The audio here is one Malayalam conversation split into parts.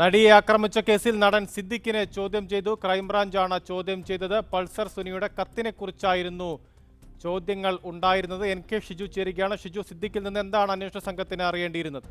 നടിയെ ആക്രമിച്ച കേസിൽ നടൻ സിദ്ദിഖിനെ ചോദ്യം ചെയ്തു ക്രൈംബ്രാഞ്ചാണ് ചോദ്യം ചെയ്തത് പൾസർ സുനിയുടെ കത്തിനെ കുറിച്ചായിരുന്നു ചോദ്യങ്ങൾ ഉണ്ടായിരുന്നത് എൻ കെ ഷിജു ചേരുകയാണ് ഷിജു സിദ്ദിഖിൽ നിന്ന് എന്താണ് അന്വേഷണ സംഘത്തിന് അറിയേണ്ടിയിരുന്നത്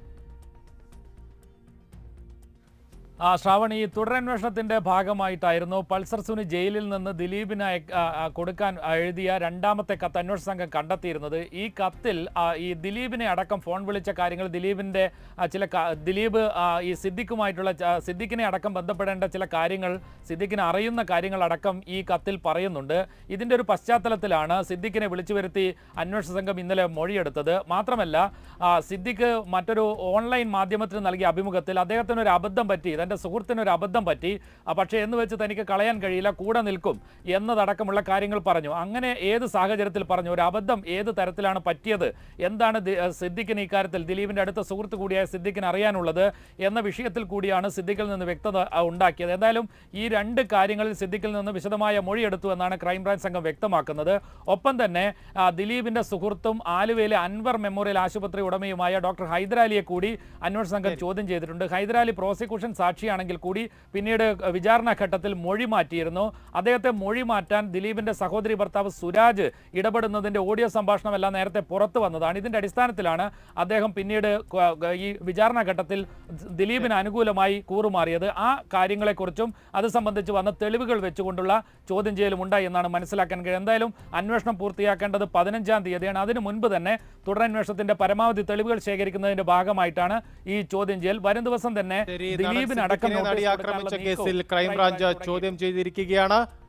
ആ ശ്രാവൺ ഈ തുടരന്വേഷണത്തിന്റെ ഭാഗമായിട്ടായിരുന്നു പൾസർ സുനി ജയിലിൽ നിന്ന് ദിലീപിന് അയക്ക- ആ, ആ, കൊടുക്കാൻ എഴുതിയ രണ്ടാമത്തെ കത്ത് അന്വേഷണ സംഘം കണ്ടെത്തിയിരുന്നത് ഈ കത്തിൽ ആ, ഈ ദിലീപിനെ അടക്കം ഫോൺ വിളിച്ച കാര്യങ്ങൾ ദിലീപിന്റെ ആ, ചില ക- ദിലീപ് ആ, ഈ സിദ്ദിഖുമായിട്ടുള്ള ച- സിദ്ദിഖിനെ അടക്കം ബന്ധപ്പെടേണ്ട ചില കാര്യങ്ങൾ സിദ്ദിഖിന് അറിയുന്ന കാര്യങ്ങളടക്കം ഈ കത്തിൽ പറയുന്നുണ്ട് ഇതിന്റെ ഒരു പശ്ചാത്തലത്തിലാണ് സിദ്ദിഖിനെ വിളിച്ചു വരുത്തി അന്വേഷണ സംഘം ഇന്നലെ മൊഴിയെടുത്തത് മാത്രമല്ല ആ, സിദ്ദിഖ് മറ്റൊരു ഓൺലൈൻ മാധ്യമത്തിന് നൽകിയ അഭിമുഖത്തിൽ അദ്ദേഹത്തിന് ഒരു അബദ്ധം പറ്റി തൻ്റെ സുഹൃത്തിന് ഒരു അബദ്ധം പറ്റി ആ, പക്ഷേ എന്ന് വെച്ച് തനിക്ക് കളയാൻ കഴിയില്ല കൂടെ നിൽക്കും എന്നതടക്കമുള്ള കാര്യങ്ങൾ പറഞ്ഞു അങ്ങനെ ഏത് സാഹചര്യത്തിൽ പറഞ്ഞു ഒരു അബദ്ധം ഏത് തരത്തിലാണ് പറ്റിയത് എന്താണ് ദി- ആ, സിദ്ദിഖിന് ഇക്കാര്യത്തിൽ ദിലീപിന്റെ അടുത്ത സുഹൃത്ത് കൂടിയായ സിദ്ദിഖിന് അറിയാനുള്ളത് എന്ന വിഷയത്തിൽ കൂടിയാണ് സിദ്ദിഖിൽ നിന്ന് വ്യക്തത ആ, ഉണ്ടാക്കിയത് എന്തായാലും ഈ രണ്ട് കാര്യങ്ങളിൽ സിദ്ദിഖിൽ നിന്ന് വിശദമായ മൊഴിയെടുത്തു എന്നാണ് ക്രൈംബ്രാഞ്ച് സംഘം വ്യക്തമാക്കുന്നത് ഒപ്പം തന്നെ ആ, ദിലീപിന്റെ സുഹൃത്തും ആലുവയിലെ അൻവർ മെമ്മോറിയൽ ആശുപത്രി ഉടമയുമായ ഡോക്ടർ ഹൈദരാലിയെ കൂടി അന്വേഷണ സംഘം ചോദ്യം ചെയ്തിട്ടുണ്ട് ഹൈദരാലി പ്രോസിക്യൂഷൻ സാക്ഷിയാണെങ്കിൽ കൂടി പിന്നീട് വിചാരണ ഘട്ടത്തിൽ മൊഴി മാറ്റിയിരുന്നു അദ്ദേഹത്തെ മൊഴി മാറ്റാൻ ദിലീപിന്റെ സഹോദരി ഭർത്താവ് സുരാജ് ഇടപെടുന്നതിന്റെ ഓഡിയോ സംഭാഷണമെല്ലാം നേരത്തെ പുറത്തു വന്നതാണ് ഇതിന്റെ അടിസ്ഥാനത്തിലാണ് അദ്ദേഹം പിന്നീട് ക- ക- ഈ വിചാരണ ഘട്ടത്തിൽ ദിലീപിന് അനുകൂലമായി കൂറുമാറിയത് ആ കാര്യങ്ങളെക്കുറിച്ചും അത് സംബന്ധിച്ച് വന്ന തെളിവുകൾ വെച്ചുകൊണ്ടുള്ള ചോദ്യം ചെയ്യലും ഉണ്ടായി എന്നാണ് മനസ്സിലാക്കാൻ കഴിയുന്നത് എന്തായാലും അന്വേഷണം പൂർത്തിയാക്കേണ്ടത് പതിനഞ്ചാം തീയതിയാണ് അതിനു മുൻപ് തന്നെ തുടരന്വേഷണത്തിന്റെ പരമാവധി തെളിവുകൾ ശേഖരിക്കുന്നതിന്റെ ഭാഗമായിട്ടാണ് ഈ ചോദ്യം ചെയ്യൽ വരും ദിവസം തന്നെ ശരി നടൻ ദിലീപിനടക്കം സിദ്ദിഖിനെ നടി നോട്ടീസ് ആക്രമിച്ച കൊടുക്കാനുള്ള കേസിൽ നീക്കവും ക്രൈംബ്രാഞ്ച് ക്രൈംബ്രാഞ്ച് ചോദ്യം ചെയ്തിരിക്കുകയാണ്